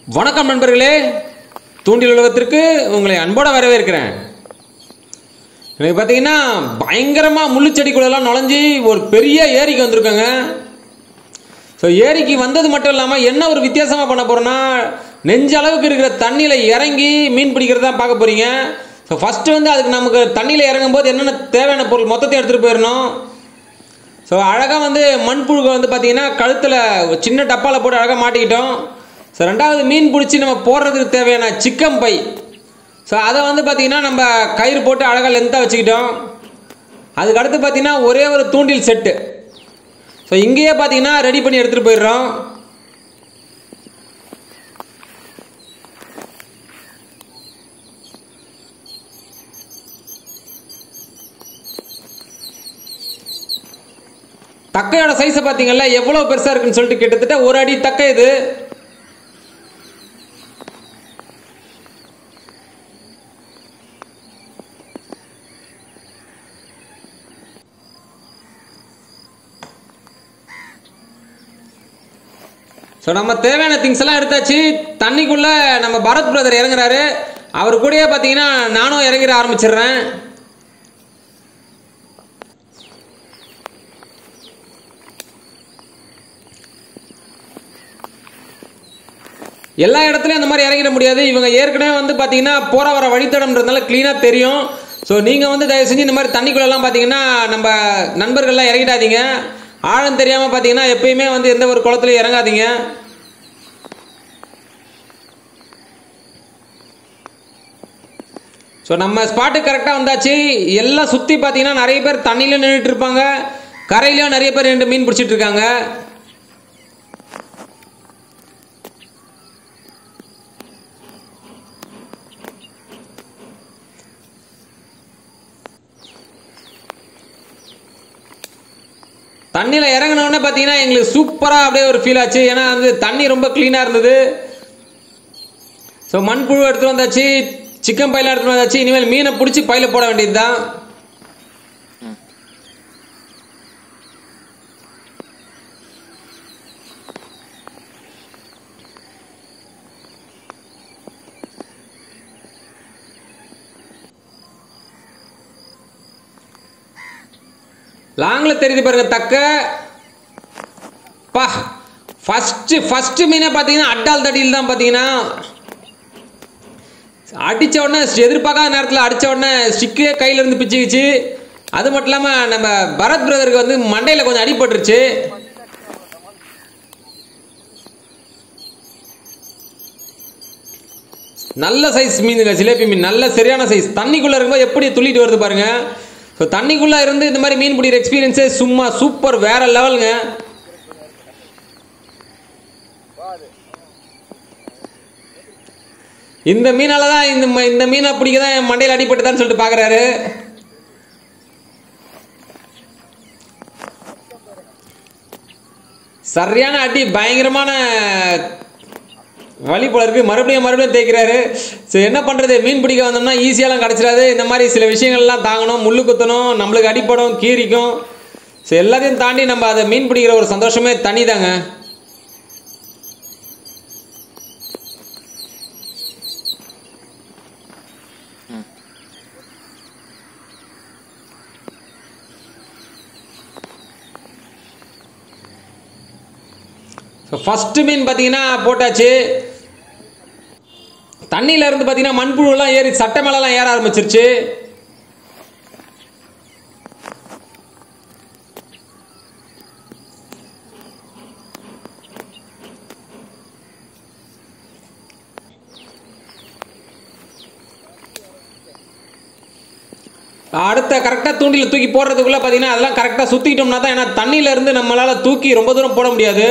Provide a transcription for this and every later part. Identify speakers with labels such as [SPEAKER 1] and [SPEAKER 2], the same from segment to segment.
[SPEAKER 1] வணக்கம் நண்பர்களே தூண்டில் உலகத்திற்கு உங்களை அன்போட வரவேற்கிறேன் எனக்கு பார்த்தீங்கன்னா பயங்கரமாக முள்ளுச்செடிக்குள்ளெல்லாம் நுழைஞ்சி ஒரு பெரிய ஏரிக்கு வந்திருக்கோங்க ஸோ ஏரிக்கு வந்தது மட்டும் இல்லாமல் என்ன ஒரு வித்தியாசமாக பண்ண போகிறோன்னா நெஞ்ச அளவுக்கு இருக்கிற தண்ணியில் இறங்கி மீன் பிடிக்கிறது தான் பார்க்க போகிறீங்க ஸோ ஃபஸ்ட்டு வந்து அதுக்கு நமக்கு தண்ணியில் இறங்கும் போது என்னென்ன தேவையான பொருள் மொத்தத்தையும் எடுத்துகிட்டு போயிடணும் ஸோ அழகாக வந்து மண்புழுவை வந்து பார்த்தீங்கன்னா கழுத்தில் ஒரு சின்ன டப்பாவில் போட்டு அழகாக மாட்டிக்கிட்டோம் ஸோ ரெண்டாவது மீன் பிடிச்சி நம்ம போடுறதுக்கு தேவையான சிக்கன் பை ஸோ அதை வந்து பார்த்தீங்கன்னா நம்ம கயிறு போட்டு அழகாக லென்த்தாக வச்சுக்கிட்டோம் அதுக்கு அடுத்து பார்த்தீங்கன்னா ஒரே ஒரு தூண்டில் செட்டு ஸோ இங்கேயே பார்த்தீங்கன்னா ரெடி பண்ணி எடுத்துகிட்டு போயிடுறோம் தக்கையோட சைஸை பார்த்தீங்கல்ல எவ்வளோ பெருசாக இருக்குன்னு சொல்லிட்டு கிட்டத்தட்ட ஒரு அடி தக்கை இது ஸோ நம்ம தேவையான திங்ஸ் எல்லாம் எடுத்தாச்சு தண்ணிக்குள்ளே நம்ம பரத் பிரதர் இறங்குறாரு அவர் கூடயே பார்த்தீங்கன்னா நானும் இறங்கிட ஆரம்பிச்சிடுறேன் எல்லா இடத்துலையும் அந்த மாதிரி இறங்கிட முடியாது இவங்க ஏற்கனவே வந்து பார்த்தீங்கன்னா போகிற வர வழித்தடம்ன்றதுனால க்ளீனாக தெரியும் ஸோ நீங்கள் வந்து தயவு செஞ்சு இந்த மாதிரி தண்ணிக்குள்ளெல்லாம் பார்த்தீங்கன்னா நம்ம நண்பர்கள்லாம் இறங்கிடாதீங்க ஆழம் தெரியாமல் பார்த்தீங்கன்னா எப்பயுமே வந்து எந்த ஒரு குளத்துலையும் இறங்காதீங்க ஸோ நம்ம ஸ்பாட்டு கரெக்டாக வந்தாச்சு எல்லாம் சுற்றி பார்த்தீங்கன்னா நிறைய பேர் தண்ணியில நின்றுட்டு இருப்பாங்க கரையிலையும் நிறைய பேர் நின்று மீன் பிடிச்சிட்டு இருக்காங்க தண்ணியில் இறங்கினோடனே பார்த்தீங்கன்னா எங்களுக்கு சூப்பராக அப்படியே ஒரு ஃபீல் ஆச்சு ஏன்னா வந்து தண்ணி ரொம்ப க்ளீனாக இருந்தது ஸோ மண்புழு எடுத்துகிட்டு வந்தாச்சு சிக்கன் பையில எடுத்துகிட்டு வந்தாச்சு இனிமேல் மீனை பிடிச்சி பையில போட வேண்டியது தான் லாங்கில் தெரியுது பாருங்க தக்க பா ஃபஸ்ட்டு ஃபஸ்ட்டு மீனை பார்த்தீங்கன்னா அட்டால் தடியில் தான் பார்த்தீங்கன்னா அடித்த உடனே எதிர்பார்க்காத நேரத்தில் அடித்த உடனே ஸ்டிக்கே கையிலேருந்து பிச்சுக்கிச்சு அது மட்டும் இல்லாமல் நம்ம பரத் பிரதருக்கு வந்து மண்டையில் கொஞ்சம் அடிபட்டுருச்சு நல்ல சைஸ் மீனுங்க ஜிலேபி மீன் நல்ல சரியான சைஸ் தண்ணிக்குள்ளே இருக்கும்போது எப்படி துள்ளிட்டு வருது பாருங்க ஸோ தண்ணிக்குள்ளே இருந்து இந்த மாதிரி மீன் பிடிக்கிற எக்ஸ்பீரியன்ஸே சும்மா சூப்பர் வேற லெவலுங்க இந்த மீனால தான் இந்த ம- இந்த மீனை பிடிக்க தான் என் மண்டையில் அடிபட்டுதான்னு சொல்லிட்டு பார்க்குறாரு சரியான அடி பயங்கரமான வழி போல இருக்கு மறுபடியும் மறுபடியும் தேய்க்கிறாரு சரி என்ன பண்ணுறது மீன் பிடிக்க வந்தோம்னா ஈஸியாலாம் கிடச்சிடாது இந்த மாதிரி சில விஷயங்கள்லாம் தாங்கணும் முள்ளு குத்தணும் நம்மளுக்கு அடிப்படும் கீரிக்கும் சரி எல்லாத்தையும் தாண்டி நம்ம அதை மீன் பிடிக்கிற ஒரு சந்தோஷமே தனி தாங்க ஸோ ஃபஸ்ட்டு மீன் பார்த்தீங்கன்னா போட்டாச்சு தண்ணியில இருந்து பார்த்தீங்கன்னா மண்புழுலாம் ஏறி சட்டை மேலலாம் ஏற ஆரம்பிச்சிருச்சு அடுத்த கரெக்டாக தூண்டில தூக்கி போடுறதுக்குள்ள பார்த்தீங்கன்னா அதெல்லாம் கரெக்டாக சுற்றிக்கிட்டோம்னா தான் ஏன்னா தண்ணியில இருந்து நம்மளால் தூக்கி ரொம்ப தூரம் போட முடியாது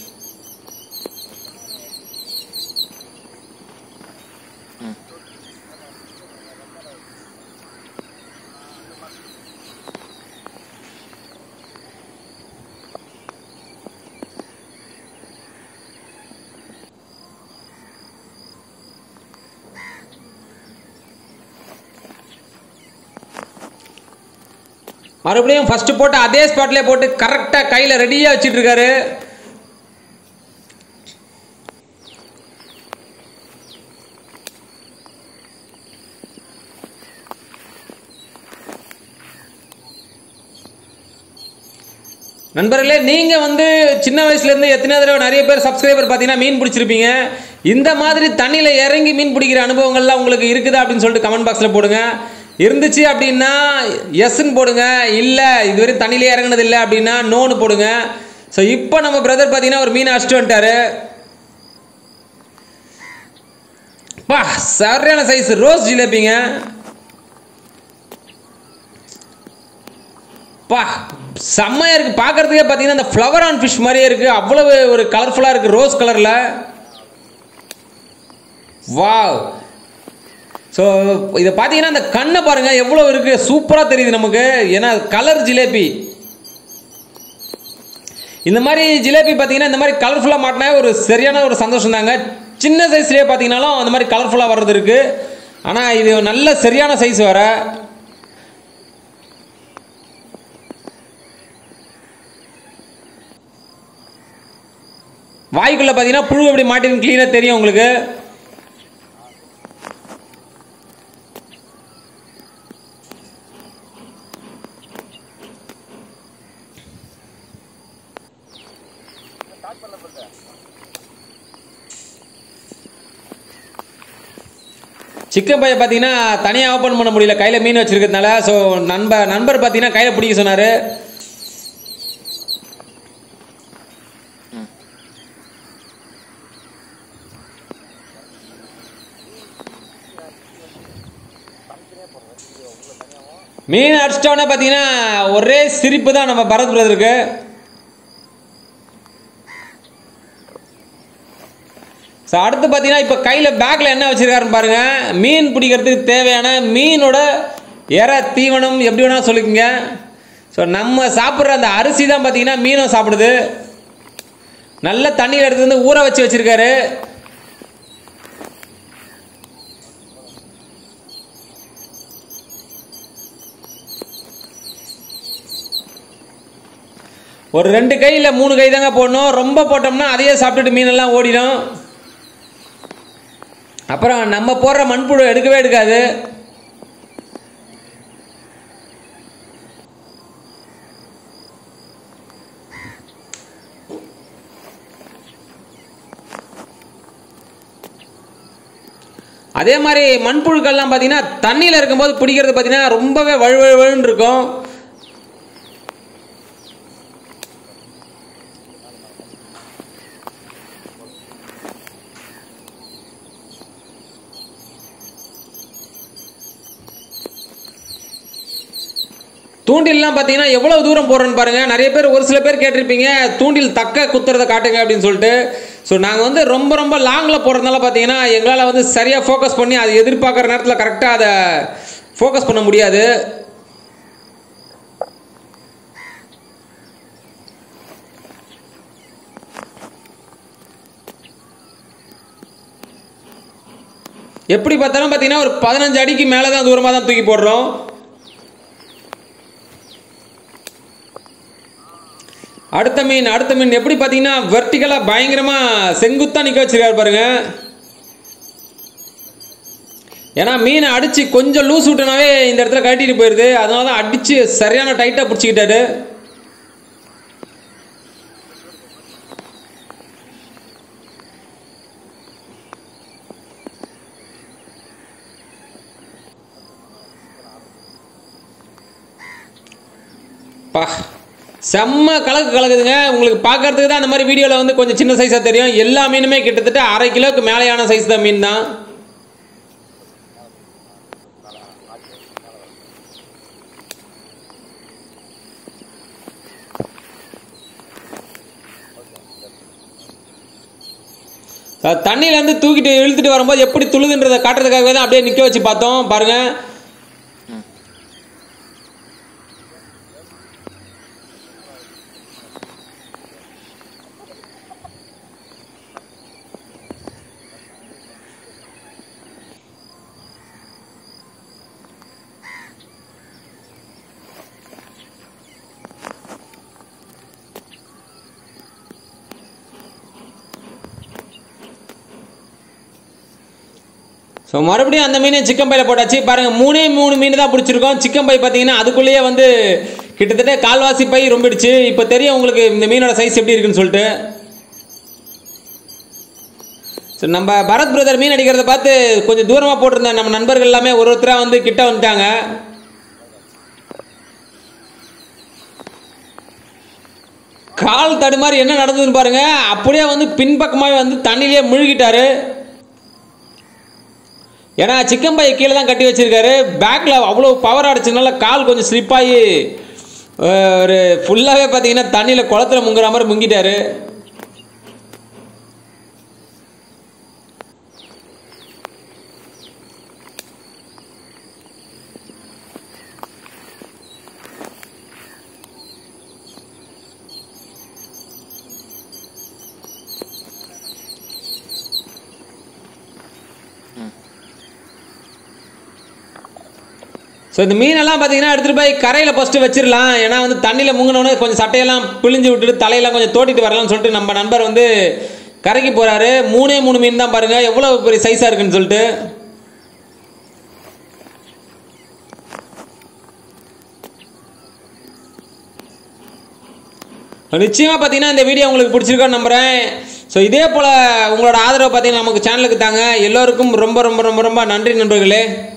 [SPEAKER 1] மறுபடியும் ஃபர்ஸ்ட் போட்டு அதே ஸ்பாட்லேயே போட்டு கரெக்டாக கையில் ரெடியாக வச்சிட்டு இருக்காரு நண்பர்களே நீங்கள் வந்து சின்ன வயசுலேருந்து எத்தனை தடவை நிறைய பேர் சப்ஸ்கிரைபர் பார்த்தீங்கன்னா மீன் பிடிச்சிருப்பீங்க இந்த மாதிரி தண்ணியில் இறங்கி மீன் பிடிக்கிற அனுபவங்கள்லாம் உங்களுக்கு இருக்குதா அப்படின்னு சொல்லிட்டு கமெண்ட் பாக்ஸில் போடுங்க இருந்துச்சு அப்படின்னா எஸ்ன்னு போடுங்க இல்லை இதுவரை தண்ணியிலே இறங்குனது இல்லை அப்படின்னா நோன்னு போடுங்க ஸோ இப்போ நம்ம பிரதர் பார்த்தீங்கன்னா ஒரு மீன் அடிச்சுட்டு வந்துட்டாரு பா சரியான சைஸ் ரோஸ் ஜிலேபிங்க பா செம்மையா இருக்கு பார்க்கறதுக்கே பார்த்தீங்கன்னா இந்த ஃப்ளவர் ஆன் ஃபிஷ் மாதிரியே இருக்கு அவ்வளவு ஒரு கலர்ஃபுல்லாக இருக்கு ரோஸ் கலரில் வாவ் ஸோ இதை பார்த்தீங்கன்னா அந்த கண்ணை பாருங்க எவ்வளோ இருக்கு சூப்பராக தெரியுது நமக்கு ஏன்னா கலர் ஜிலேபி இந்த மாதிரி ஜிலேபி பார்த்தீங்கன்னா இந்த மாதிரி கலர்ஃபுல்லாக மாட்டினா ஒரு சரியான ஒரு சந்தோஷம் தாங்க சின்ன சைஸ்லேயே பார்த்தீங்கன்னாலும் அந்த மாதிரி கலர்ஃபுல்லாக வர்றது இருக்கு ஆனால் இது நல்ல சரியான சைஸ் வர வாய்க்குள்ள பார்த்தீங்கன்னா புழு எப்படி மாட்டின்னு க்ளீனாக தெரியும் உங்களுக்கு சிக்கன் பைய பார்த்தீங்கன்னா தனியாக ஓப்பன் பண்ண முடியல கையில் மீன் வச்சிருக்கிறதுனால ஸோ நண்பர் நண்பர் பார்த்தீங்கன்னா கையில் பிடிக்க சொன்னார் மீன் அடிச்சிட்டோன்னே பார்த்தீங்கன்னா ஒரே சிரிப்பு தான் நம்ம பரத் பிரதருக்கு ஸோ அடுத்து பார்த்தீங்கன்னா இப்போ கையில் பேக்கில் என்ன வச்சுருக்காருன்னு பாருங்கள் மீன் பிடிக்கிறதுக்கு தேவையான மீனோட இற தீவனம் எப்படி வேணால் சொல்லிக்கோங்க ஸோ நம்ம சாப்பிட்ற அந்த அரிசி தான் பார்த்தீங்கன்னா மீனும் சாப்பிடுது நல்ல தண்ணியில் எடுத்து வந்து ஊற வச்சு வச்சுருக்காரு ஒரு ரெண்டு கை இல்லை மூணு கை தாங்க போடணும் ரொம்ப போட்டோம்னா அதையே சாப்பிட்டுட்டு மீனெல்லாம் ஓடிடும் அப்புறம் நம்ம போடுற மண்புழு எடுக்கவே எடுக்காது அதே மாதிரி மண்புழுக்கள்லாம் பார்த்தீங்கன்னா தண்ணியில் இருக்கும்போது பிடிக்கிறது பார்த்தீங்கன்னா ரொம்பவே வழுவழுன்னு இருக்கும் தூண்டில்லாம் பார்த்தீங்கன்னா எவ்வளோ தூரம் போடுறோன்னு பாருங்க நிறைய பேர் ஒரு சில பேர் கேட்டிருப்பீங்க தூண்டில் தக்க குத்துறதை காட்டுங்க அப்படின்னு சொல்லிட்டு ஸோ நாங்கள் வந்து ரொம்ப ரொம்ப லாங்கில் போடுறதுனால பார்த்தீங்கன்னா எங்களால் வந்து சரியாக ஃபோக்கஸ் பண்ணி அது எதிர்பார்க்குற நேரத்தில் கரெக்டாக அதை ஃபோக்கஸ் பண்ண முடியாது எப்படி பார்த்தாலும் பார்த்தீங்கன்னா ஒரு பதினஞ்சு அடிக்கு மேலே தான் தூரமாக தான் தூக்கி போடுறோம் அடுத்த மீன் அடுத்த மீன் எப்படி பார்த்தீங்கன்னா வெர்டிக்கலாக பயங்கரமாக செங்குத்தாக நிற்க வச்சிருக்காரு பாருங்க ஏன்னா மீனை அடித்து கொஞ்சம் லூஸ் விட்டனாவே இந்த இடத்துல கட்டிட்டு போயிடுது அதனால தான் அடித்து சரியான டைட்டாக பிடிச்சிக்கிட்டாரு பா செம்ம கலக்கு கலக்குதுங்க உங்களுக்கு பார்க்கறதுக்கு தான் அந்த மாதிரி வீடியோவில் வந்து கொஞ்சம் சின்ன சைஸாக தெரியும் எல்லா மீனுமே கிட்டத்தட்ட அரை கிலோவுக்கு மேலேயான சைஸ் தான் மீன் தான் அஹ் தண்ணியிலேருந்து தூக்கிட்டு இழுத்துட்டு வரும்போது எப்படி துளுதுன்றதை காட்டுறதுக்காகவே தான் அப்படியே நிற்க வச்சு பார்த்தோம் பாருங்கள் ஸோ மறுபடியும் அந்த மீனை சிக்கன் பையில் போட்டாச்சு பாருங்கள் மூணே மூணு மீன் தான் பிடிச்சிருக்கோம் சிக்கன் பை பார்த்தீங்கன்னா அதுக்குள்ளேயே வந்து கிட்டத்தட்ட கால்வாசி பை ரொம்பிடுச்சு இப்போ தெரியும் உங்களுக்கு இந்த மீனோட சைஸ் எப்படி இருக்குன்னு சொல்லிட்டு சரி நம்ம பரத் பிரதர் மீன் அடிக்கிறத பார்த்து கொஞ்சம் தூரமாக போட்டிருந்தேன் நம்ம நண்பர்கள் எல்லாமே ஒரு ஒருத்தராக வந்து கிட்ட வந்துட்டாங்க கால் தடுமாறி என்ன நடந்ததுன்னு பாருங்க அப்படியே வந்து பின்பக்கமாகவே வந்து தண்ணியிலே முழுகிட்டாரு ஏன்னா சிக்கன் பையை கீழே தான் கட்டி வச்சிருக்காரு பேக்கில் அவ்வளோ பவர் அடிச்சதுனால கால் கொஞ்சம் ஸ்லிப் ஆகி அஹ், ஒரு ஃபுல்லாகவே பார்த்தீங்கன்னா தண்ணியில் குளத்துல முங்குற மாதிரி முங்கிட்டாரு ஸோ இந்த மீனெல்லாம் பார்த்தீங்கன்னா எடுத்துகிட்டு போய் கரையில் ஃபஸ்ட்டு வச்சிடலாம் ஏன்னா வந்து தண்ணியில் முங்கினோடனே கொஞ்சம் சட்டையெல்லாம் பிழிஞ்சு விட்டுட்டு தலையெல்லாம் கொஞ்சம் தோட்டிட்டு வரலாம்னு சொல்லிட்டு நம்ம நண்பர் வந்து கரைக்கு போகிறாரு மூணே மூணு மீன் தான் பாருங்கள் எவ்வளோ பெரிய சைஸாக இருக்குன்னு சொல்லிட்டு நிச்சயமாக பார்த்தீங்கன்னா இந்த வீடியோ உங்களுக்கு பிடிச்சிருக்கோன்னு நம்புகிறேன் ஸோ இதே போல் உங்களோட ஆதரவை பார்த்தீங்கன்னா நமக்கு சேனலுக்கு தாங்க எல்லோருக்கும் ரொம்ப ரொம்ப ரொம்ப ரொம்ப நன்றி நண்பர்களே